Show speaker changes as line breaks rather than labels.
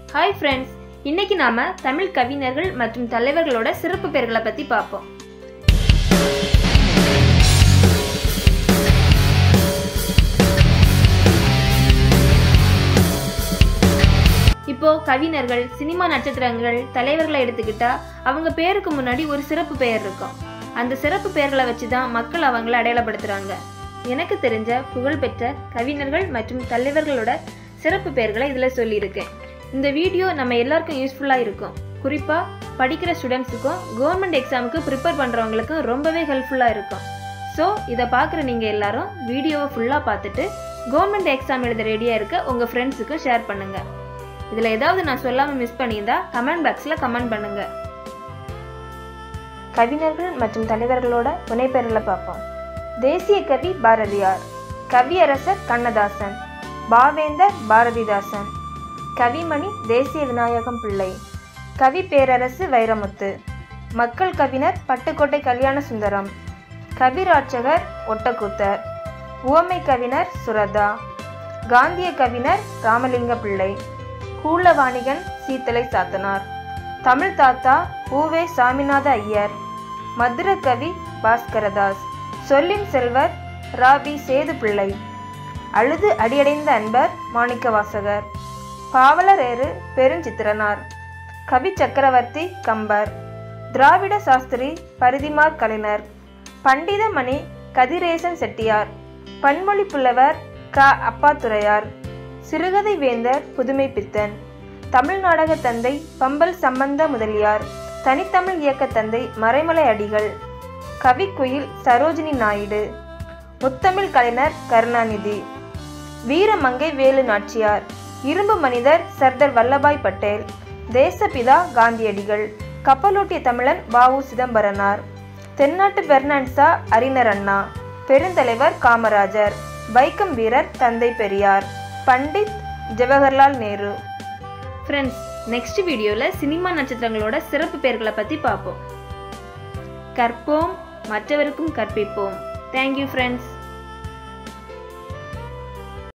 hi friends இன்னைக்கு நாம தமிழ் கவிஞர்கள் மற்றும் தலைவர்களோட சிறப்பு பெயர்களை பத்தி பார்ப்போம் இப்போ கவிஞர்கள் சினிமா நட்சத்திரங்கள் தலைவர்களை எடுத்துக்கிட்டா அவங்க பேருக்கு முன்னாடி ஒரு சிறப்பு பெயர் இருக்கும் அந்த சிறப்பு பெயர்களை வச்சு தான் மக்கள் அவங்கள அடையாளப்படுத்துறாங்க எனக்கு தெரிஞ்ச புகழ்பெற்ற கவிஞர்கள் மற்றும் தலைவர்களோட சிறப்பு பெயர்களை இதில் சொல்லியிருக்கேன் இந்த வீடியோ நம்ம எல்லாருக்கும் யூஸ்ஃபுல்லாக இருக்கும் குறிப்பாக படிக்கிற ஸ்டூடெண்ட்ஸுக்கும் கவர்மெண்ட் எக்ஸாமுக்கு ப்ரிப்பேர் பண்ணுறவங்களுக்கும் ரொம்பவே ஹெல்ப்ஃபுல்லாக இருக்கும் ஸோ இதை பார்க்குற நீங்கள் எல்லாரும் வீடியோவை ஃபுல்லாக பார்த்துட்டு கவர்மெண்ட் எக்ஸாம் எழுத ரெடியாக இருக்க உங்கள் ஃப்ரெண்ட்ஸுக்கும் ஷேர் பண்ணுங்கள் இதில் ஏதாவது நான் சொல்லாமல் மிஸ் பண்ணியிருந்தா கமெண்ட் பாக்ஸில் கமெண்ட் பண்ணுங்க கவிஞர்கள் மற்றும் தலைவர்களோட புனைப்பெயர்களை பார்ப்போம் தேசிய கவி பாரதியார் கவியரசர் கண்ணதாசன் பாவேந்தர் பாரதிதாசன் கவிமணி தேசிய விநாயகம் பிள்ளை கவி பேரரசு வைரமுத்து மக்கள் கவிஞர் பட்டுக்கோட்டை கல்யாண சுந்தரம் கவிராட்சகர் ஒட்டக்கூத்தர் உவமை கவிஞர் சுரதா காந்திய கவிஞர் ராமலிங்க பிள்ளை கூலவாணிகன் சீத்தலை சாத்தனார் தமிழ் தாத்தா பூவே சாமிநாத ஐயர் மதுர கவி பாஸ்கரதாஸ் சொல்லின் செல்வர் ராபி சேது பிள்ளை அழுது அடியடைந்த அன்பர் மாணிக்க வாசகர் பாவலரேறு பெருஞ்சித்திரனார் கவி சக்கரவர்த்தி கம்பர் திராவிட சாஸ்திரி பரிதிமார் கலைஞர் பண்டிதமணி கதிரேசன் செட்டியார் பன்மொழி புலவர் க அப்பாத்துரையார் சிறுகதை வேந்தர் புதுமை பித்தன் தமிழ் நாடக தந்தை பம்பல் சம்பந்த முதலியார் தனித்தமிழ் இயக்க தந்தை மறைமலை அடிகள் கவிக்குயில் சரோஜினி நாயுடு முத்தமிழ் கலைஞர் கருணாநிதி வீரமங்கை வேலு நாச்சியார் இரும்பு மனிதர் சர்தார் வல்லபாய் பட்டேல் தேசபிதா காந்தியடிகள் கப்பலோட்டிய தமிழன் வாவு சிதம்பரனார் தென்னாட்டு பெர்னான்சா அறிஞர் அண்ணா பெருந்தலைவர் காமராஜர் வைக்கம் வீரர் தந்தை பெரியார் பண்டித் ஜவஹர்லால் நேரு ஃப்ரெண்ட்ஸ் நெக்ஸ்ட் வீடியோவில் சினிமா நட்சத்திரங்களோட சிறப்பு பெயர்களை பற்றி பார்ப்போம் கற்போம் மற்றவருக்கும் கற்பிப்போம் தேங்க்யூ ஃப்ரெண்ட்ஸ்